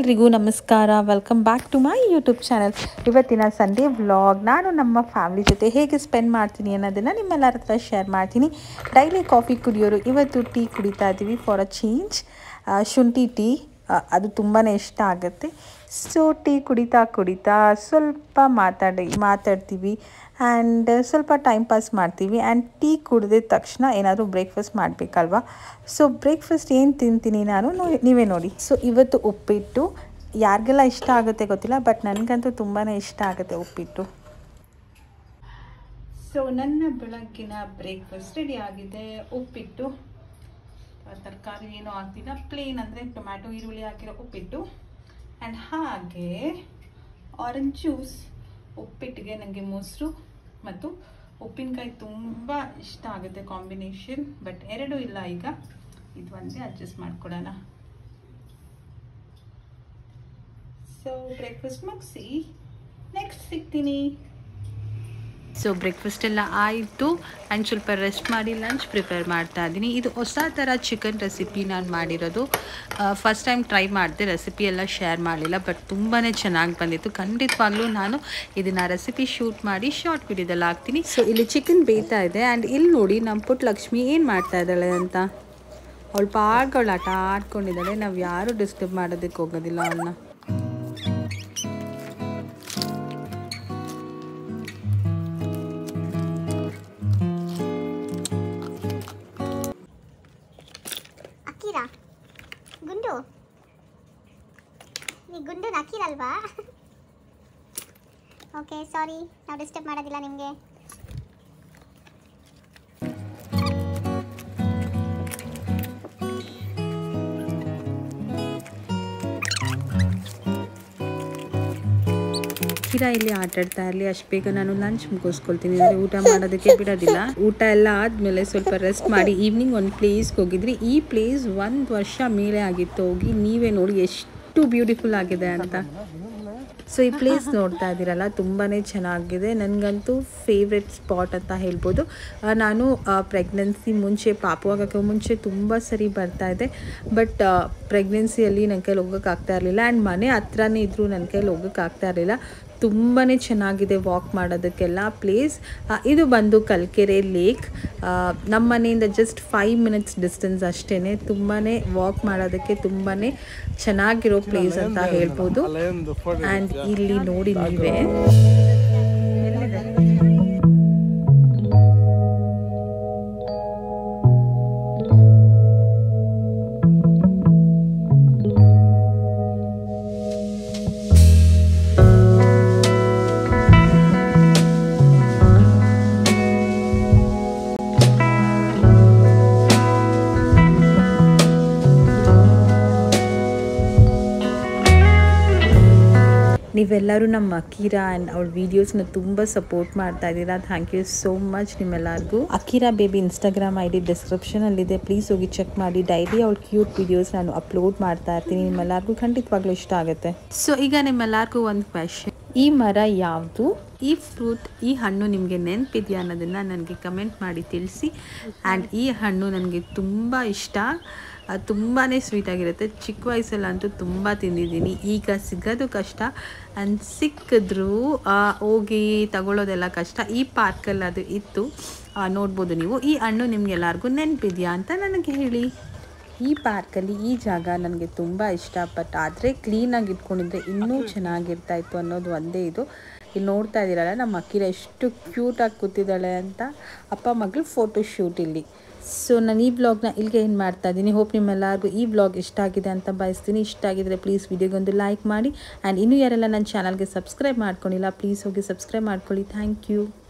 ಎಲ್ರಿಗೂ ನಮಸ್ಕಾರ welcome back to my YouTube channel ಇವತ್ತಿನ ಸಂಡೇ ವ್ಲಾಗ್ ನಾನು ನಮ್ಮ ಫ್ಯಾಮಿಲಿ ಜೊತೆ ಹೇಗೆ ಸ್ಪೆಂಡ್ ಮಾಡ್ತೀನಿ ಅನ್ನೋದನ್ನು ನಿಮ್ಮೆಲ್ಲರ ಹತ್ರ ಶೇರ್ ಮಾಡ್ತೀನಿ ಡೈಲಿ ಕಾಫಿ ಕುಡಿಯೋರು ಇವತ್ತು ಟೀ ಕುಡಿತಾ ಇದ್ದೀವಿ ಫಾರ್ ಅ ಚೇಂಜ್ ಶುಂಠಿ ಟೀ ಅದು ತುಂಬಾ ಇಷ್ಟ ಆಗುತ್ತೆ ಸೊ ಟೀ ಕುಡಿತಾ ಕುಡಿತಾ ಸ್ವಲ್ಪ ಮಾತಾಡಿ ಮಾತಾಡ್ತೀವಿ ಆ್ಯಂಡ್ ಸ್ವಲ್ಪ ಟೈಮ್ ಪಾಸ್ ಮಾಡ್ತೀವಿ ಆ್ಯಂಡ್ ಟೀ ಕುಡಿದ ತಕ್ಷಣ ಏನಾದರೂ ಬ್ರೇಕ್ಫಾಸ್ಟ್ ಮಾಡಬೇಕಲ್ವಾ ಸೊ ಬ್ರೇಕ್ಫಾಸ್ಟ್ ಏನು ತಿಂತೀನಿ ನಾನು ನೋ- ನೀವೇ ನೋಡಿ ಸೊ ಇವತ್ತು ಉಪ್ಪಿಟ್ಟು ಯಾರಿಗೆಲ್ಲ ಇಷ್ಟ ಆಗುತ್ತೆ ಗೊತ್ತಿಲ್ಲ ಬಟ್ ನನಗಂತೂ ತುಂಬಾ ಇಷ್ಟ ಆಗುತ್ತೆ ಉಪ್ಪಿಟ್ಟು ಸೊ ನನ್ನ ಬೆಳಗ್ಗಿನ ಬ್ರೇಕ್ಫಾಸ್ಟ್ ರೆಡಿ ಆಗಿದೆ ಉಪ್ಪಿಟ್ಟು ತರಕಾರಿ ಏನೂ ಆಗ್ತಿಲ್ಲ ಪ್ಲೇನ್ ಅಂದರೆ ಟೊಮ್ಯಾಟೊ ಈರುಳ್ಳಿ ಹಾಕಿರೋ ಉಪ್ಪಿಟ್ಟು ಆ್ಯಂಡ್ ಹಾಗೆ ಆರೆಂಜ್ ಜ್ಯೂಸ್ ಉಪ್ಪಿಟ್ಟಿಗೆ ನನಗೆ ಮೊಸರು ಮತ್ತು ಉಪ್ಪಿನಕಾಯಿ ತುಂಬ ಇಷ್ಟ ಆಗುತ್ತೆ ಕಾಂಬಿನೇಷನ್ ಬಟ್ ಎರಡೂ ಇಲ್ಲ ಈಗ ಇದು ಒಂದೇ ಅಡ್ಜಸ್ಟ್ ಮಾಡ್ಕೊಡೋಣ ಸೊ ಬ್ರೇಕ್ಫಾಸ್ಟ್ ಮುಗಿಸಿ ನೆಕ್ಸ್ಟ್ ಸಿಗ್ತೀನಿ ಸೊ ಬ್ರೇಕ್ಫಾಸ್ಟ್ ಎಲ್ಲ ಆಯಿತು ಆ್ಯಂಡ್ ಸ್ವಲ್ಪ ರೆಸ್ಟ್ ಮಾಡಿ ಲಂಚ್ ಪ್ರಿಪೇರ್ ಮಾಡ್ತಾ ಇದ್ದೀನಿ ಇದು ಹೊಸ ಥರ ಚಿಕನ್ ರೆಸಿಪಿ ನಾನು ಮಾಡಿರೋದು ಫಸ್ಟ್ ಟೈಮ್ ಟ್ರೈ ಮಾಡಿದೆ ರೆಸಿಪಿ ಎಲ್ಲ ಶೇರ್ ಮಾಡಲಿಲ್ಲ ಬಟ್ ತುಂಬಾ ಚೆನ್ನಾಗಿ ಬಂದಿತ್ತು ಖಂಡಿತವಾಗ್ಲೂ ನಾನು ಇದನ್ನು ರೆಸಿಪಿ ಶೂಟ್ ಮಾಡಿ ಶಾರ್ಟ್ ವಿಡಿಯೋದಲ್ಲಿ ಹಾಕ್ತೀನಿ ಸೊ ಇಲ್ಲಿ ಚಿಕನ್ ಬೇಯ್ತಾ ಇದೆ ಆ್ಯಂಡ್ ಇಲ್ಲಿ ನೋಡಿ ನಮ್ಮ ಪುಟ್ಟ ಲಕ್ಷ್ಮಿ ಏನು ಮಾಡ್ತಾ ಇದ್ದಾಳೆ ಅಂತ ಅವಳು ಪಾಡ್ಗಳು ಆಟ ಆಡ್ಕೊಂಡಿದ್ದಾಳೆ ನಾವು ಯಾರೂ ಡಿಸ್ಟರ್ಬ್ ಮಾಡೋದಕ್ಕೆ ಹೋಗೋದಿಲ್ಲ ಅವಳನ್ನ ಅಕ್ಕಿರಾ ಗುಂಡು ಈ ಗುಂಡು ಅಕ್ಕಿರಲ್ವಾ ಓಕೆ ಸಾರಿ ನಾವು ಡಿಸ್ಟರ್ಬ್ ಮಾಡೋದಿಲ್ಲ ನಿಮಗೆ ಕಿರಾ ಇಲ್ಲಿ ಆಟ ಆಡ್ತಾ ಇರಲಿ ಅಷ್ಟು ಬೇಗ ನಾನು ಲಂಚ್ ಮುಗಿಸ್ಕೊಳ್ತೀನಿ ಅಂದರೆ ಊಟ ಮಾಡೋದಕ್ಕೆ ಬಿಡೋದಿಲ್ಲ ಊಟ ಎಲ್ಲ ಆದಮೇಲೆ ಸ್ವಲ್ಪ ರೆಸ್ಟ್ ಮಾಡಿ ಈವ್ನಿಂಗ್ ಒಂದು ಪ್ಲೇಸ್ಗೆ ಹೋಗಿದ್ರಿ ಈ ಪ್ಲೇಸ್ ಒಂದು ವರ್ಷ ಮೇಲೆ ಆಗಿತ್ತು ಹೋಗಿ ನೀವೇ ನೋಡಿ ಎಷ್ಟು ಬ್ಯೂಟಿಫುಲ್ ಆಗಿದೆ ಅಂತ ಸೊ ಈ ಪ್ಲೇಸ್ ನೋಡ್ತಾ ಇದ್ದೀರಲ್ಲ ತುಂಬಾ ಚೆನ್ನಾಗಿದೆ ನನಗಂತೂ ಫೇವ್ರೆಟ್ ಸ್ಪಾಟ್ ಅಂತ ಹೇಳ್ಬೋದು ಆ, ನಾನು ಪ್ರೆಗ್ನೆನ್ಸಿ ಮುಂಚೆ ಪಾಪು ಆಗೋಕ್ಕೆ ಮುಂಚೆ ತುಂಬ ಸರಿ ಬರ್ತಾ ಇದೆ ಬಟ್ ಪ್ರೆಗ್ನೆನ್ಸಿಯಲ್ಲಿ ನನ್ನ ಕೈಲಿ ಹೋಗೋಕೆ ಆಗ್ತಾ ಇರಲಿಲ್ಲ ಆ್ಯಂಡ್ ಮನೆ ಹತ್ರನೇ ಇದ್ದರೂ ನನ್ನ ಕೈಲಿ ಹೋಗೋಕೆ ಆಗ್ತಾ ಇರಲಿಲ್ಲ ತುಂಬಾ ಚೆನ್ನಾಗಿದೆ ವಾಕ್ ಮಾಡೋದಕ್ಕೆಲ್ಲ ಪ್ಲೇಸ್ ಇದು ಬಂದು ಕಲ್ಕೆರೆ ಲೇಕ್ ನಮ್ಮ ಮನೆಯಿಂದ ಜಸ್ಟ್ ಫೈವ್ ಮಿನಿಟ್ಸ್ ಡಿಸ್ಟೆನ್ಸ್ ಅಷ್ಟೇ ತುಂಬಾ ವಾಕ್ ಮಾಡೋದಕ್ಕೆ ತುಂಬಾ ಚೆನ್ನಾಗಿರೋ ಪ್ಲೇಸ್ ಅಂತ ಹೇಳ್ಬೋದು ಆ್ಯಂಡ್ ಇಲ್ಲಿ ನೋಡಿ ನೀವೇ ನೀವೆಲ್ಲರೂ ನಮ್ಮ ಅಕೀರಾ ಆ್ಯಂಡ್ ಅವಳ ವೀಡಿಯೋಸ್ನ ತುಂಬ ಸಪೋರ್ಟ್ ಮಾಡ್ತಾ ಇದ್ದೀರಾ ಥ್ಯಾಂಕ್ ಯು ಸೋ ಮಚ್ ನಿಮ್ಮೆಲ್ಲರಿಗೂ Akira baby Instagram I D ಡಿಸ್ಕ್ರಿಪ್ಷನಲ್ಲಿದೆ ಪ್ಲೀಸ್ ಹೋಗಿ ಚೆಕ್ ಮಾಡಿ ಡೈಲಿ ಅವಳ ಕ್ಯೂಟ್ ವೀಡಿಯೋಸ್ ನಾನು ಅಪ್ಲೋಡ್ ಮಾಡ್ತಾ ಇರ್ತೀನಿ ನಿಮ್ಮೆಲ್ಲರಿಗೂ ಖಂಡಿತವಾಗ್ಲೂ ಇಷ್ಟ ಆಗುತ್ತೆ ಸೊ ಈಗ ನಿಮ್ಮೆಲ್ಲರಿಗೂ ಒಂದು ಕ್ವೆಶನ್ ಈ ಮರ ಯಾವುದು ಈ ಫ್ರೂಟ್ ಈ ಹಣ್ಣು ನಿಮಗೆ ನೆನಪಿದೆಯಾ ಅನ್ನೋದನ್ನು ನನಗೆ ಕಮೆಂಟ್ ಮಾಡಿ ತಿಳಿಸಿ ಆ್ಯಂಡ್ ಈ ಹಣ್ಣು ನನಗೆ ತುಂಬ ಇಷ್ಟ ಅದು ತುಂಬಾ ಸ್ವೀಟಾಗಿರುತ್ತೆ ಚಿಕ್ಕ ವಯಸ್ಸಲ್ಲಂತೂ ತುಂಬ ತಿಂದಿದ್ದೀನಿ ಈಗ ಸಿಗೋದು ಕಷ್ಟ ಆ್ಯಂಡ್ ಸಿಕ್ಕಿದ್ರೂ ಆ, ಹೋಗಿ ತಗೊಳ್ಳೋದೆಲ್ಲ ಕಷ್ಟ ಈ ಪಾರ್ಕಲ್ಲಿ ಅದು ಇತ್ತು ಆ, ನೋಡ್ಬೋದು ನೀವು ಈ ಹಣ್ಣು ನಿಮ್ಗೆಲ್ಲರಿಗೂ ನೆನಪಿದೆಯಾ ಅಂತ ನನಗೆ ಹೇಳಿ ಈ ಪಾರ್ಕಲ್ಲಿ ಈ ಜಾಗ ನನಗೆ ತುಂಬ ಇಷ್ಟ ಬಟ್ ಆದರೆ ಕ್ಲೀನಾಗಿ ಇಟ್ಕೊಂಡಿದ್ರೆ ಇನ್ನೂ ಚೆನ್ನಾಗಿರ್ತಾ ಇತ್ತು ಅನ್ನೋದು ಒಂದೇ ಇದು ಇಲ್ಲಿ ನೋಡ್ತಾ ಇದ್ದೀರಲ್ಲ ನಮ್ಮ ಅಕ್ಕಿರ ಎಷ್ಟು ಕ್ಯೂಟಾಗಿ ಕೂತಿದ್ದಾಳೆ ಅಂತ ಅಪ್ಪ ಮಗಳು ಫೋಟೋ ಶೂಟ್ ಇಲ್ಲಿ ಸೊ ನಾನು ಈ ವ್ಲಾಗ್ನ ಇಲ್ಲಿಗೆ ಏನು ಮಾಡ್ತಾ ಇದ್ದೀನಿ ಹೋಪ್ ನಿಮ್ಮೆಲ್ಲರಿಗೂ ಈ ವ್ಲಾಗ್ ಇಷ್ಟ ಆಗಿದೆ ಅಂತ ಬಯಸ್ತೀನಿ ಇಷ್ಟ ಆಗಿದ್ರೆ ಪ್ಲೀಸ್ ವಿಡಿಯೋಗೊಂದು ಲೈಕ್ ಮಾಡಿ ಆ್ಯಂಡ್ ಇನ್ನೂ ಯಾರೆಲ್ಲ ನನ್ನ ಚಾನಲ್ಗೆ ಸಬ್ಸ್ಕ್ರೈಬ್ ಮಾಡ್ಕೊಂಡಿಲ್ಲ ಪ್ಲೀಸ್ ಹೋಗಿ ಸಬ್ಸ್ಕ್ರೈಬ್ ಮಾಡ್ಕೊಳ್ಳಿ ಥ್ಯಾಂಕ್ ಯು